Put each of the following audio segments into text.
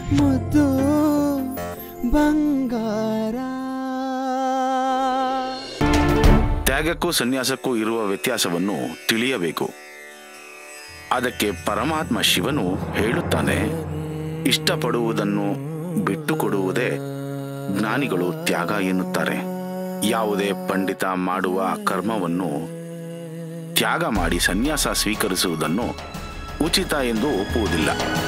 ಮುದ್ದು ಬಂಗಾರ ತ್ಯಾಗಕ್ಕೂ ಸನ್ಯಾಸಕ್ಕೂ ಇರುವ ವ್ಯತ್ಯಾಸವನ್ನು ತಿಳಿಯಬೇಕು ಅದಕ್ಕೆ ಪರಮಾತ್ಮ ಶಿವನು ಹೇಳುತ್ತಾನೆ ಇಷ್ಟಪಡುವುದನ್ನು ಬಿಟ್ಟುಕೊಡುವುದೇ ಜ್ಞಾನಿಗಳು ತ್ಯಾಗ ಎನ್ನುತ್ತಾರೆ ಯಾವುದೇ ಪಂಡಿತ ಮಾಡುವ ಕರ್ಮವನ್ನು ತ್ಯಾಗ ಮಾಡಿ ಸನ್ಯಾಸ ಸ್ವೀಕರಿಸುವುದನ್ನು ಉಚಿತ ಎಂದು ಒಪ್ಪುವುದಿಲ್ಲ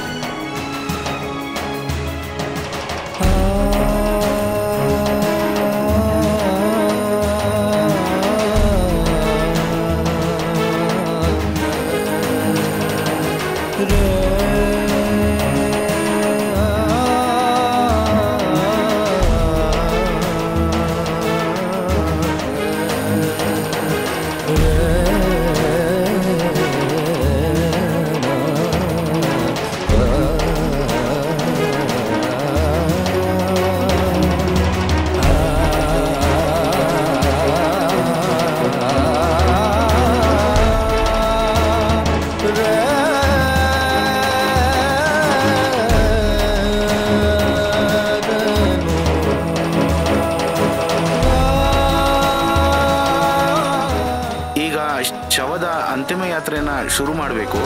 ಈಗ ಶವದ ಅಂತಿಮ ಯಾತ್ರೆಯನ್ನ ಶುರು ಮಾಡಬೇಕು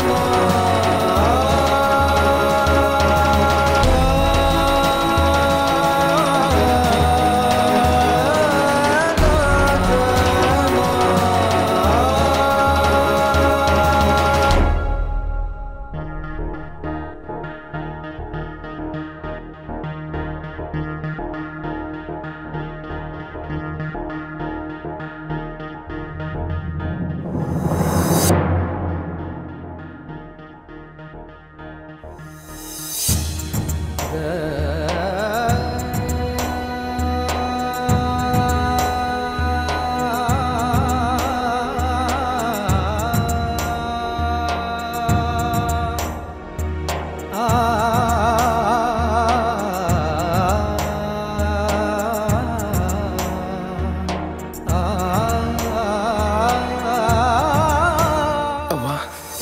ಅವ್ವ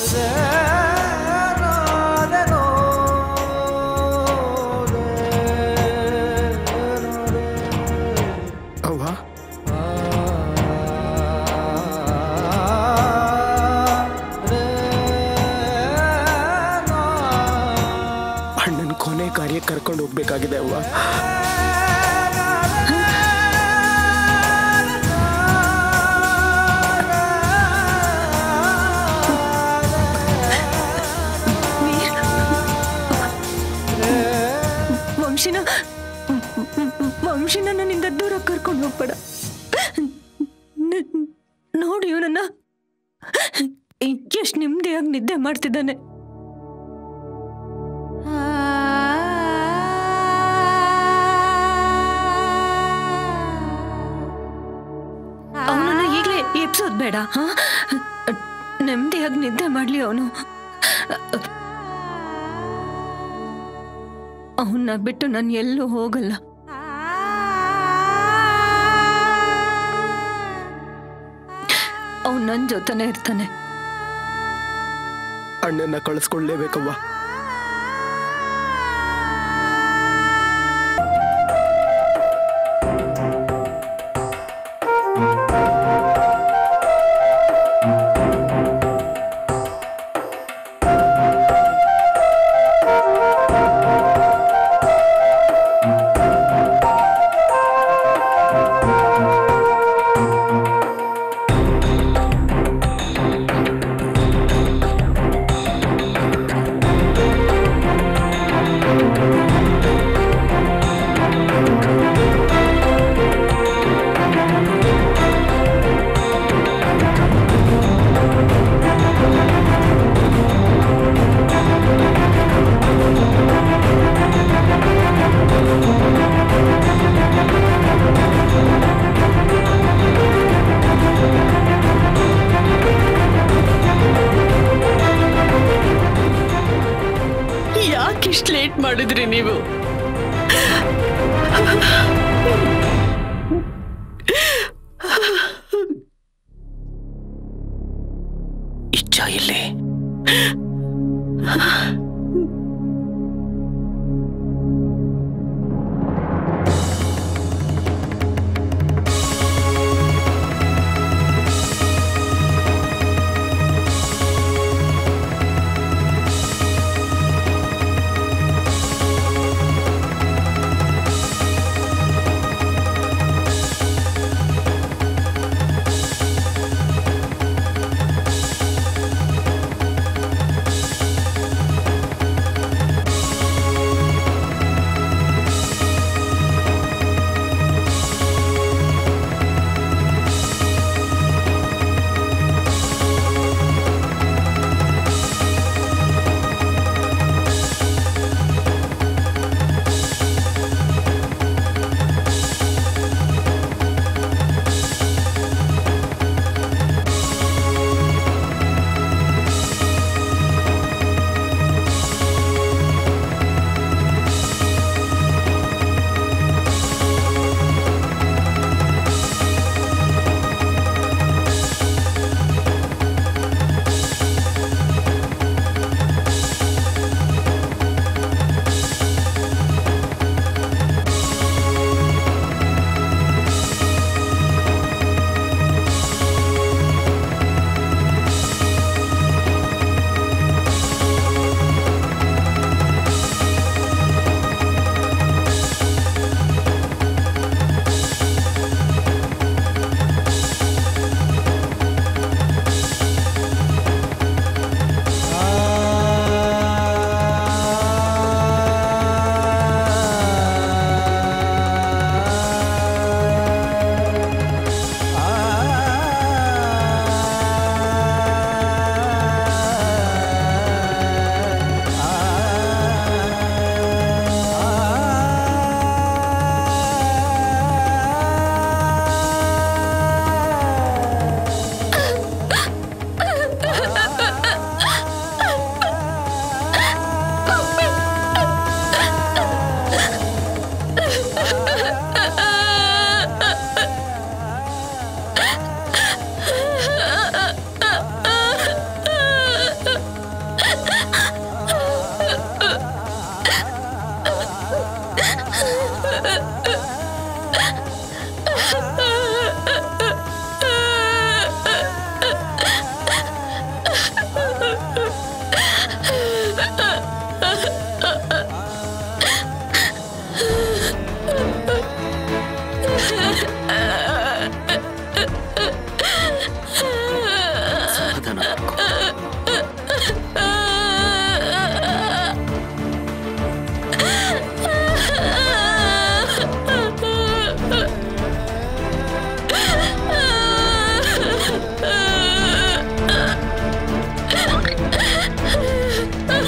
ಅವ್ವ ಅಣ್ಣನ ಕೊನೆ ಕಾರ್ಯ ಕರ್ಕೊಂಡು ಹೋಗ್ಬೇಕಾಗಿದೆ ಅವ್ವ ವಂಶಿನ ವಂಶಿನ ನನ್ನಿಂದ ದೂರ ಕರ್ಕೊಂಡು ಹೋಗ್ಬೇಡ ನ- ನೋಡಿ ಇವನನ್ನ ಎಷ್ಟು ನೆಮ್ಮದಿಯಾಗಿ ನಿದ್ದೆ ಮಾಡ್ತಿದ್ದಾನೆ ಅವನನ್ನ ಈಗಲೇ ಎಪ್ಸೋದ್ ಬೇಡ ಹಾ ನೆಮ್ಮದಿಯಾಗಿ ನಿದ್ದೆ ಮಾಡ್ಲಿ ಅವನು ಅವನ್ನ ಬಿಟ್ಟು ನಾನು ಎಲ್ಲೂ ಹೋಗಲ್ಲ ಅವನು ನನ್ನ ಜೊತೆನೇ ಇರ್ತಾನೆ ಅಣ್ಣನ ಕಳಿಸ್ಕೊಳ್ಳೇಬೇಕವ್ವ ಯಾಕಿಷ್ಟು ಲೇಟ್ ಮಾಡಿದ್ರಿ ನೀವು ಇಚ್ಛಾ ಇಲ್ಲಿ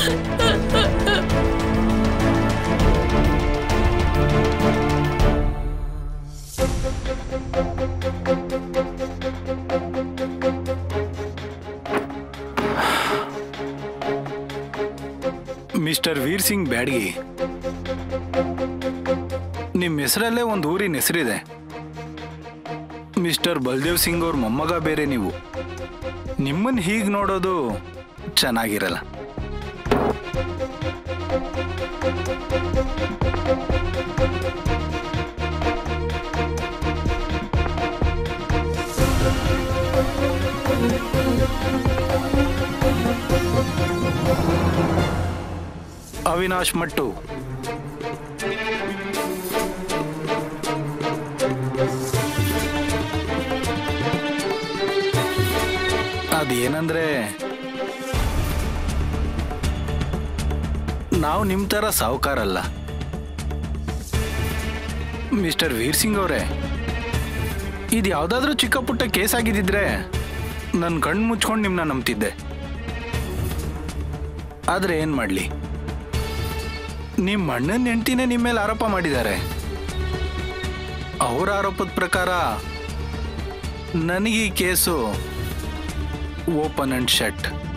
ಮಿಸ್ಟರ್ ವೀರ್ ಸಿಂಗ್ ಬ್ಯಾಡ್ಗಿ ನಿಮ್ಮ ಹೆಸರಲ್ಲೇ ಒಂದು ಊರಿನ ಹೆಸರಿದೆ ಮಿಸ್ಟರ್ ಬಲ್ದೇವ್ ಸಿಂಗ್ ಅವ್ರ ಮೊಮ್ಮಗ ಬೇರೆ ನೀವು ನಿಮ್ಮನ್ನು ಹೀಗೆ ನೋಡೋದು ಚೆನ್ನಾಗಿರಲ್ಲ ಅವಿನಾಶ್ ಮಟ್ಟು ಅದೇನಂದ್ರೆ ನಾವು ನಿಮ್ಮ ಥರ ಸಾವುಕಾರಲ್ಲ ಮಿಸ್ಟರ್ ವೀರ್ ಸಿಂಗ್ ಅವರೇ ಇದು ಯಾವುದಾದ್ರೂ ಚಿಕ್ಕ ಪುಟ್ಟ ಕೇಸ್ ಆಗಿದ್ದಿದ್ರೆ ನನ್ನ ಕಣ್ಣು ಮುಚ್ಕೊಂಡು ನಿಮ್ಮನ್ನ ನಂಬ್ತಿದ್ದೆ ಆದರೆ ಏನು ಮಾಡಲಿ ನಿಮ್ಮ ಅಣ್ಣನ ಹೆಂಡ್ತಿನೇ ನಿಮ್ಮ ಮೇಲೆ ಆರೋಪ ಮಾಡಿದ್ದಾರೆ ಅವರ ಆರೋಪದ ಪ್ರಕಾರ ನನಗೆ ಈ ಕೇಸು ಓಪನ್ ಅಂಡ್ ಶಟ್